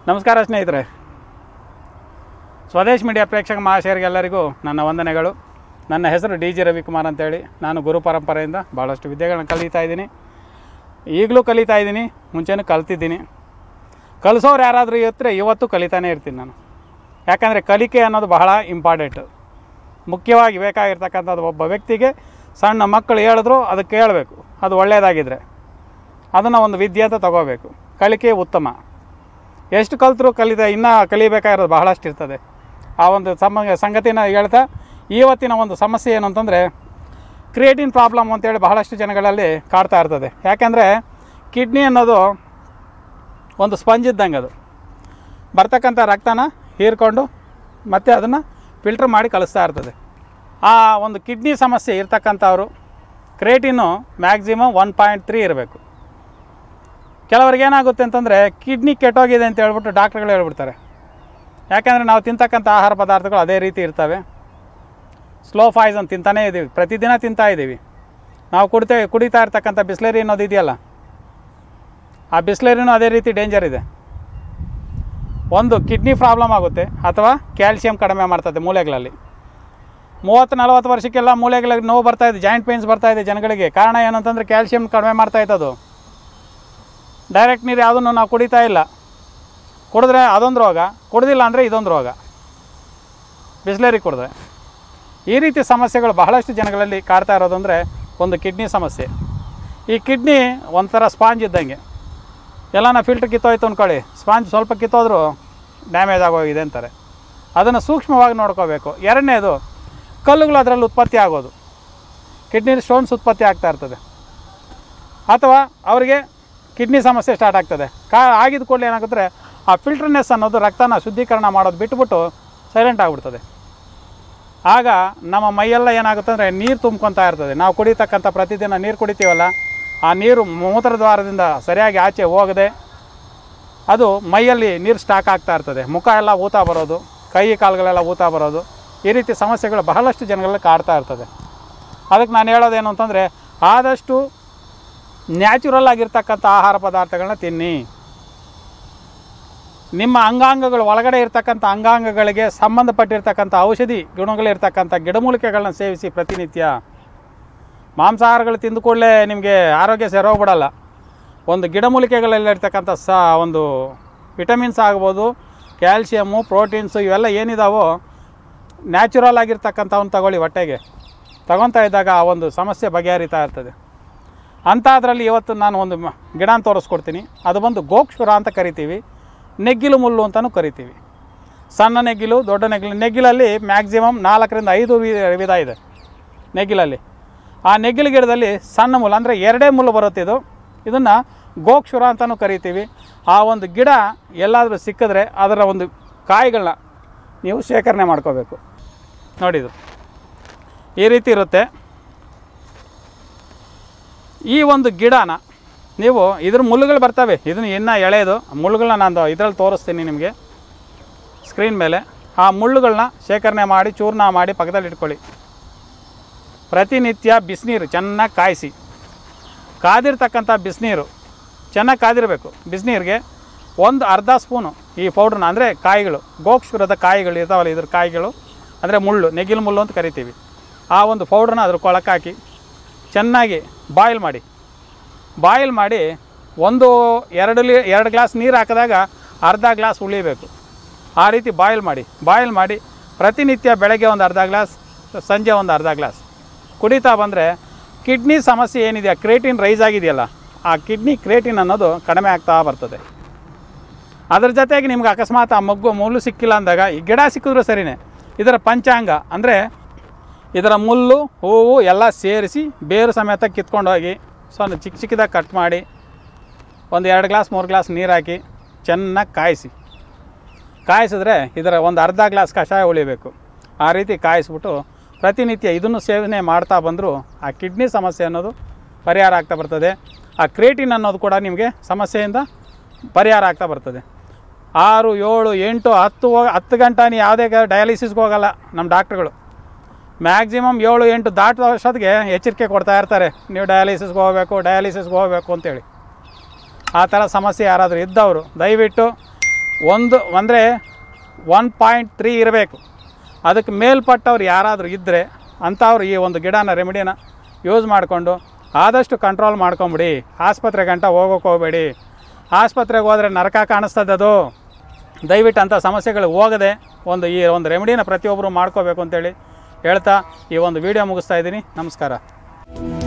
ನಮಸ್ಕಾರ ಸ್ನೇಹಿತರೆ ಸ್ವದೇಶ್ ಮೀಡಿಯಾ ಪ್ರೇಕ್ಷಕ ಮಹಾಶಯರಿಗೆಲ್ಲರಿಗೂ ನನ್ನ ವಂದನೆಗಳು ನನ್ನ ಹೆಸರು ಡಿ ಜಿ ರವಿಕುಮಾರ್ ಅಂತೇಳಿ ನಾನು ಗುರು ಪರಂಪರೆಯಿಂದ ಭಾಳಷ್ಟು ವಿದ್ಯೆಗಳನ್ನ ಕಲಿತಾ ಇದ್ದೀನಿ ಈಗಲೂ ಕಲಿತಾ ಇದ್ದೀನಿ ಮುಂಚೆನೂ ಕಲ್ತಿದ್ದೀನಿ ಕಲಿಸೋರು ಯಾರಾದರೂ ಇದ್ದರೆ ಇವತ್ತು ಕಲಿತಾನೇ ಇರ್ತೀನಿ ನಾನು ಯಾಕಂದರೆ ಕಲಿಕೆ ಅನ್ನೋದು ಬಹಳ ಇಂಪಾರ್ಟೆಂಟು ಮುಖ್ಯವಾಗಿ ಬೇಕಾಗಿರ್ತಕ್ಕಂಥದ್ದು ಒಬ್ಬ ವ್ಯಕ್ತಿಗೆ ಸಣ್ಣ ಮಕ್ಕಳು ಹೇಳಿದ್ರು ಅದು ಕೇಳಬೇಕು ಅದು ಒಳ್ಳೆಯದಾಗಿದ್ದರೆ ಅದನ್ನು ಒಂದು ವಿದ್ಯೆ ಅಂತ ತಗೋಬೇಕು ಕಲಿಕೆ ಉತ್ತಮ ಎಷ್ಟು ಕಲ್ತರೂ ಕಲಿತ ಇನ್ನೂ ಕಲಿಬೇಕಾಗಿರೋದು ಬಹಳಷ್ಟು ಇರ್ತದೆ ಆ ಒಂದು ಸಮ ಸಂಗತಿನ ಹೇಳ್ತಾ ಇವತ್ತಿನ ಒಂದು ಸಮಸ್ಯೆ ಏನು ಅಂತಂದರೆ ಕ್ರಿಯೇಟಿನ್ ಪ್ರಾಬ್ಲಮ್ ಅಂತೇಳಿ ಬಹಳಷ್ಟು ಜನಗಳಲ್ಲಿ ಕಾಡ್ತಾ ಇರ್ತದೆ ಯಾಕೆಂದರೆ ಕಿಡ್ನಿ ಅನ್ನೋದು ಒಂದು ಸ್ಪಂಜ್ ಇದ್ದಂಗೆ ಅದು ಬರ್ತಕ್ಕಂಥ ರಕ್ತನ ಹೀರ್ಕೊಂಡು ಮತ್ತೆ ಅದನ್ನು ಫಿಲ್ಟರ್ ಮಾಡಿ ಕಳಿಸ್ತಾ ಇರ್ತದೆ ಆ ಒಂದು ಕಿಡ್ನಿ ಸಮಸ್ಯೆ ಇರ್ತಕ್ಕಂಥವ್ರು creatinine maximum one point three ಇರಬೇಕು ಕೆಲವ್ರಿಗೆ ಏನಾಗುತ್ತೆ ಅಂತಂದರೆ ಕಿಡ್ನಿ ಕೆಟ್ಟೋಗಿದೆ ಅಂತ ಹೇಳ್ಬಿಟ್ಟು ಡಾಕ್ಟ್ರುಗಳು ಹೇಳ್ಬಿಡ್ತಾರೆ ಯಾಕೆಂದರೆ ನಾವು ತಿಂತಕ್ಕಂಥ ಆಹಾರ ಪದಾರ್ಥಗಳು ಅದೇ ರೀತಿ ಇರ್ತವೆ ಸ್ಲೋ ಪಾಯ್ಸನ್ ತಿಂತಾನೇ ಇದ್ದೀವಿ ಪ್ರತಿದಿನ ತಿಂತಾ ಇದ್ದೀವಿ ನಾವು ಕುಡಿತೇವೆ ಕುಡಿತಾ ಇರ್ತಕ್ಕಂಥ ಬಿಸ್ಲೇರಿ ಅನ್ನೋದು ಇದೆಯಲ್ಲ ಆ ಬಿಸ್ಲೇರಿನೂ ಅದೇ ರೀತಿ ಡೇಂಜರ್ ಇದೆ ಒಂದು ಕಿಡ್ನಿ ಪ್ರಾಬ್ಲಮ್ ಆಗುತ್ತೆ ಅಥವಾ ಕ್ಯಾಲ್ಸಿಯಂ ಕಡಿಮೆ ಮಾಡ್ತದೆ ಮೂಳೆಗಳಲ್ಲಿ ಮೂವತ್ತು ನಲವತ್ತು ವರ್ಷಕ್ಕೆಲ್ಲ ಮೂಳೆಗಳಿಗೆ ನೋವು ಬರ್ತಾ ಇದೆ ಜಾಯಿಂಟ್ ಪೇನ್ಸ್ ಬರ್ತಾ ಇದೆ ಜನಗಳಿಗೆ ಕಾರಣ ಏನಂತಂದರೆ ಕ್ಯಾಲ್ಸಿಯಂ ಕಡಿಮೆ ಮಾಡ್ತಾ ಇತ್ತದು ಡೈರೆಕ್ಟ್ ನೀರು ಯಾವುದನ್ನು ನಾವು ಕುಡಿತಾ ಇಲ್ಲ ಕುಡಿದ್ರೆ ಅದೊಂದು ರೋಗ ಕುಡ್ದಿಲ್ಲ ಅಂದರೆ ಇದೊಂದು ರೋಗ ಬಿಸ್ಲೇರಿ ಕುಡಿದ್ರೆ ಈ ರೀತಿ ಸಮಸ್ಯೆಗಳು ಬಹಳಷ್ಟು ಜನಗಳಲ್ಲಿ ಕಾಡ್ತಾ ಇರೋದು ಅಂದರೆ ಒಂದು ಕಿಡ್ನಿ ಸಮಸ್ಯೆ ಈ ಕಿಡ್ನಿ ಒಂಥರ ಸ್ಪಾಂಜ್ ಇದ್ದಂಗೆ ಎಲ್ಲನ ಫಿಲ್ಟ್ರ್ ಕಿತ್ತೋಯ್ತು ಅಂದ್ಕೊಳ್ಳಿ ಸ್ಪಾಂಜ್ ಸ್ವಲ್ಪ ಕಿತ್ತೋದ್ರೂ ಡ್ಯಾಮೇಜ್ ಆಗೋಗಿದೆ ಅಂತಾರೆ ಅದನ್ನು ಸೂಕ್ಷ್ಮವಾಗಿ ನೋಡ್ಕೋಬೇಕು ಎರಡನೇದು ಕಲ್ಲುಗಳು ಅದರಲ್ಲಿ ಉತ್ಪತ್ತಿ ಆಗೋದು ಕಿಡ್ನಿ ಸ್ಟೋನ್ಸ್ ಉತ್ಪತ್ತಿ ಆಗ್ತಾ ಇರ್ತದೆ ಅಥವಾ ಅವರಿಗೆ ಕಿಡ್ನಿ ಸಮಸ್ಯೆ ಸ್ಟಾರ್ಟ್ ಆಗ್ತದೆ ಕಾ ಆಗಿದ ಕೂಡಲೇ ಏನಾಗುತ್ತೆ ಆ ಫಿಲ್ಟರ್ನೆಸ್ ಅನ್ನೋದು ರಕ್ತನ ಶುದ್ಧೀಕರಣ ಮಾಡೋದು ಬಿಟ್ಬಿಟ್ಟು ಸೈಲೆಂಟ್ ಆಗಿಬಿಡ್ತದೆ ಆಗ ನಮ್ಮ ಮೈಯೆಲ್ಲ ಏನಾಗುತ್ತೆ ಅಂದರೆ ನೀರು ತುಂಬ್ಕೊತಾ ಇರ್ತದೆ ನಾವು ಕುಡಿತಕ್ಕಂಥ ಪ್ರತಿದಿನ ನೀರು ಕುಡಿತೀವಲ್ಲ ಆ ನೀರು ಮೂತ್ರದ್ವಾರದಿಂದ ಸರಿಯಾಗಿ ಆಚೆ ಹೋಗದೆ ಅದು ಮೈಯಲ್ಲಿ ನೀರು ಸ್ಟಾಕ್ ಆಗ್ತಾ ಇರ್ತದೆ ಮುಖ ಎಲ್ಲ ಊತ ಬರೋದು ಕೈ ಕಾಲುಗಳೆಲ್ಲ ಊತ ಬರೋದು ಈ ರೀತಿ ಸಮಸ್ಯೆಗಳು ಬಹಳಷ್ಟು ಜನಗಳಲ್ಲಿ ಕಾಡ್ತಾ ಇರ್ತದೆ ಅದಕ್ಕೆ ನಾನು ಹೇಳೋದೇನು ಅಂತಂದರೆ ಆದಷ್ಟು ನ್ಯಾಚುರಲ್ ಆಗಿರ್ತಕ್ಕಂಥ ಆಹಾರ ಪದಾರ್ಥಗಳನ್ನ ತಿನ್ನಿ ನಿಮ್ಮ ಅಂಗಾಂಗಗಳು ಒಳಗಡೆ ಇರ್ತಕ್ಕಂಥ ಅಂಗಾಂಗಗಳಿಗೆ ಸಂಬಂಧಪಟ್ಟಿರ್ತಕ್ಕಂಥ ಔಷಧಿ ಗುಣಗಳಿರ್ತಕ್ಕಂಥ ಗಿಡಮೂಲಿಕೆಗಳನ್ನ ಸೇವಿಸಿ ಪ್ರತಿನಿತ್ಯ ಮಾಂಸಾಹಾರಗಳು ತಿಂದು ಕೂಡಲೇ ನಿಮಗೆ ಆರೋಗ್ಯ ಸೆರೋಗ್ಬಿಡಲ್ಲ ಒಂದು ಗಿಡಮೂಲಿಕೆಗಳಲ್ಲಿರ್ತಕ್ಕಂಥ ಸ ಒಂದು ವಿಟಮಿನ್ಸ್ ಆಗ್ಬೋದು ಕ್ಯಾಲ್ಶಿಯಮ್ಮು ಪ್ರೋಟೀನ್ಸು ಇವೆಲ್ಲ ಏನಿದಾವೋ ನ್ಯಾಚುರಲ್ ಆಗಿರ್ತಕ್ಕಂಥವನ್ನ ತಗೊಳ್ಳಿ ಹೊಟ್ಟೆಗೆ ತಗೊತಾ ಇದ್ದಾಗ ಆ ಒಂದು ಸಮಸ್ಯೆ ಬಗೆಹರಿತಾ ಇರ್ತದೆ ಅಂಥದ್ರಲ್ಲಿ ಇವತ್ತು ನಾನು ಒಂದು ಮ- ಗಿಡನ ತೋರಿಸ್ಕೊಡ್ತೀನಿ ಅದು ಬಂದು ಗೋಕ್ಷುರ ಅಂತ ಕರಿತೀವಿ ನೆಗ್ಗಿಲು ಮುಳ್ಳು ಅಂತಲೂ ಕರಿತೀವಿ ಸಣ್ಣ ನೆಗ್ಗಿಲು ದೊಡ್ಡ ನೆಗ್ಗಿಲು ನೆಗ್ಗಿಲಲ್ಲಿ ಮ್ಯಾಕ್ಸಿಮಮ್ ನಾಲ್ಕರಿಂದ ಐದು ವಿ- ವಿಧ ಇದೆ ನೆಗ್ಗಿಲಲ್ಲಿ ಆ ನೆಗ್ಗಿಲು ಗಿಡದಲ್ಲಿ ಸಣ್ಣ ಮುಳ್ಳು ಅಂದರೆ ಎರಡೇ ಮುಳ್ಳು ಬರುತ್ತೆ ಇದು ಇದನ್ನು ಗೋಕ್ಷುರ ಅಂತಲೂ ಕರಿತೀವಿ ಆ ಒಂದು ಗಿಡ ಎಲ್ಲಾದರೂ ಸಿಕ್ಕಿದ್ರೆ ಅದರ ಒಂದು ಕಾಯಿಗಳನ್ನ ನೀವು ಶೇಖರಣೆ ಮಾಡ್ಕೋಬೇಕು ನೋಡಿದು ಈ ರೀತಿ ಇರುತ್ತೆ ಈ ಒಂದು ಗಿಡನ ನೀವು ಇದ್ರ ಮುಳ್ಳುಗಳು ಬರ್ತವೆ ಇದನ್ನು ಇನ್ನೂ ಎಳೆಯೋದು ಮುಳ್ಳುಗಳನ್ನ ನಾನು ಇದರಲ್ಲಿ ತೋರಿಸ್ತೀನಿ ನಿಮಗೆ ಸ್ಕ್ರೀನ್ ಮೇಲೆ ಆ ಮುಳ್ಳುಗಳನ್ನ ಶೇಖರಣೆ ಮಾಡಿ ಚೂರ್ಣ ಮಾಡಿ ಪಕ್ಕದಲ್ಲಿ ಇಟ್ಕೊಳ್ಳಿ ಪ್ರತಿನಿತ್ಯ ಬಿಸಿನೀರು ಚೆನ್ನಾಗಿ ಕಾಯಿಸಿ ಕಾದಿರ್ತಕ್ಕಂಥ ಬಿಸಿನೀರು ಚೆನ್ನಾಗಿ ಕಾದಿರಬೇಕು ಬಿಸಿನೀರಿಗೆ ಒಂದು ಅರ್ಧ ಸ್ಪೂನು ಈ ಪೌಡ್ರನ್ನ ಅಂದರೆ ಕಾಯಿಗಳು ಗೋಕ್ಷುರದ ಕಾಯಿಗಳು ಇರ್ತಾವಲ್ಲ ಇದ್ರ ಕಾಯಿಗಳು ಅಂದರೆ ಮುಳ್ಳು ನೆಗಿಲು ಮುಳ್ಳು ಅಂತ ಕರಿತೀವಿ ಆ ಒಂದು ಪೌಡ್ರನ್ನ ಅದ್ರ ಕೊಳಕ್ಕೆ ಹಾಕಿ ಚೆನ್ನಾಗಿ ಬಾಯ್ಲ್ ಮಾಡಿ ಬಾಯ್ಲ್ ಮಾಡಿ ಒಂದು ಎರಡು ಲೀ ಎರಡು ಗ್ಲಾಸ್ ನೀರು ಹಾಕಿದಾಗ ಅರ್ಧ ಗ್ಲಾಸ್ ಉಳಿಬೇಕು ಆ ರೀತಿ ಬಾಯ್ಲ್ ಮಾಡಿ ಬಾಯ್ಲ್ ಮಾಡಿ ಪ್ರತಿನಿತ್ಯ ಬೆಳಗ್ಗೆ ಒಂದು ಅರ್ಧ ಗ್ಲಾಸ್ ಸಂಜೆ ಒಂದು ಅರ್ಧ ಗ್ಲಾಸ್ ಕುಡಿತಾ ಬಂದರೆ ಕಿಡ್ನಿ ಸಮಸ್ಯೆ ಏನಿದೆ ಕ್ರೇಟಿನ್ ರೈಸ್ ಆಗಿದೆಯಲ್ಲ ಆ ಕಿಡ್ನಿ ಕ್ರೇಟಿನ್ ಅನ್ನೋದು ಕಡಿಮೆ ಆಗ್ತಾ ಬರ್ತದೆ ಅದ್ರ ಜೊತೆಗೆ ನಿಮ್ಗೆ ಅಕಸ್ಮಾತ್ ಆ ಮಗ್ಗು ಮುಳ್ಳು ಸಿಕ್ಕಿಲ್ಲ ಅಂದಾಗ ಈ ಗಿಡ ಸಿಕ್ಕಿದ್ರೂ ಸರಿನೇ ಇದರ ಪಂಚಾಂಗ ಅಂದರೆ ಇದರ ಮುಳ್ಳು ಹೂವು ಎಲ್ಲ ಸೇರಿಸಿ ಬೇರು ಸಮೇತ ಕಿತ್ಕೊಂಡೋಗಿ ಸ್ವಲ್ಪ ಚಿಕ್ಕ ಚಿಕ್ಕದಾಗಿ ಕಟ್ ಮಾಡಿ ಒಂದು ಎರಡು ಗ್ಲಾಸ್ ಮೂರು ಗ್ಲಾಸ್ ನೀರು ಹಾಕಿ ಚೆನ್ನಾಗಿ ಕಾಯಿಸಿ ಕಾಯಿಸಿದ್ರೆ ಇದರ ಒಂದು ಅರ್ಧ ಗ್ಲಾಸ್ ಕಷಾಯ ಉಳಿಬೇಕು ಆ ರೀತಿ ಕಾಯಿಸ್ಬಿಟ್ಟು ಪ್ರತಿನಿತ್ಯ ಇದನ್ನು ಸೇವನೆ ಮಾಡ್ತಾ ಬಂದರೂ ಆ ಕಿಡ್ನಿ ಸಮಸ್ಯೆ ಅನ್ನೋದು ಪರಿಹಾರ ಆಗ್ತಾ ಬರ್ತದೆ ಆ ಕ್ರೇಟಿನ್ ಅನ್ನೋದು ಕೂಡ ನಿಮಗೆ ಸಮಸ್ಯೆಯಿಂದ ಪರಿಹಾರ ಆಗ್ತಾ ಬರ್ತದೆ ಆರು ಏಳು ಎಂಟು ಹತ್ತು ಹೋಗಿ ಹತ್ತು ಗಂಟೆ ನೀವು ಯಾವುದೇ ಡಯಾಲಿಸಿಸ್ಗೆ ಹೋಗಲ್ಲ ನಮ್ಮ ಡಾಕ್ಟ್ರುಗಳು ಮ್ಯಾಕ್ಸಿಮಮ್ ಏಳು ಎಂಟು ದಾಟುವ ವರ್ಷದಿಗೆ ಎಚ್ಚರಿಕೆ ಕೊಡ್ತಾ ಇರ್ತಾರೆ ನೀವು ಡಯಾಲಿಸಿಸ್ಗೆ ಹೋಗಬೇಕು ಡಯಾಲಿಸಿಸ್ಗೆ ಹೋಗಬೇಕು ಅಂತೇಳಿ ಆ ಥರ ಸಮಸ್ಯೆ ಯಾರಾದರೂ ಇದ್ದವರು ದಯವಿಟ್ಟು ಒಂದು ಅಂದರೆ ಒನ್ ಪಾಯಿಂಟ್ ತ್ರೀ ಇರಬೇಕು ಅದಕ್ಕೆ ಮೇಲ್ಪಟ್ಟವ್ರು ಯಾರಾದರೂ ಇದ್ದರೆ ಅಂಥವ್ರು ಈ ಒಂದು ಗಿಡನ ರೆಮಿಡಿನ ಯೂಸ್ ಮಾಡಿಕೊಂಡು ಆದಷ್ಟು ಕಂಟ್ರೋಲ್ ಮಾಡ್ಕೊಂಬಿಡಿ ಆಸ್ಪತ್ರೆ ಗಂಟ ಹೋಗೋಕೆ ಹೋಗಬೇಡಿ ಆಸ್ಪತ್ರೆಗೆ ಹೋದರೆ ನರಕ ಕಾಣಿಸ್ತದೆ ಅದು ದಯವಿಟ್ಟು ಅಂಥ ಸಮಸ್ಯೆಗಳು ಹೋಗದೆ ಒಂದು ಈ ಒಂದು ರೆಮಿಡಿನ ಪ್ರತಿಯೊಬ್ಬರು ಮಾಡ್ಕೋಬೇಕು ಅಂತೇಳಿ ಹೇಳ್ತಾ ಈ ಒಂದು ವಿಡಿಯೋ ಮುಗಿಸ್ತಾ ಇದ್ದೀನಿ ನಮಸ್ಕಾರ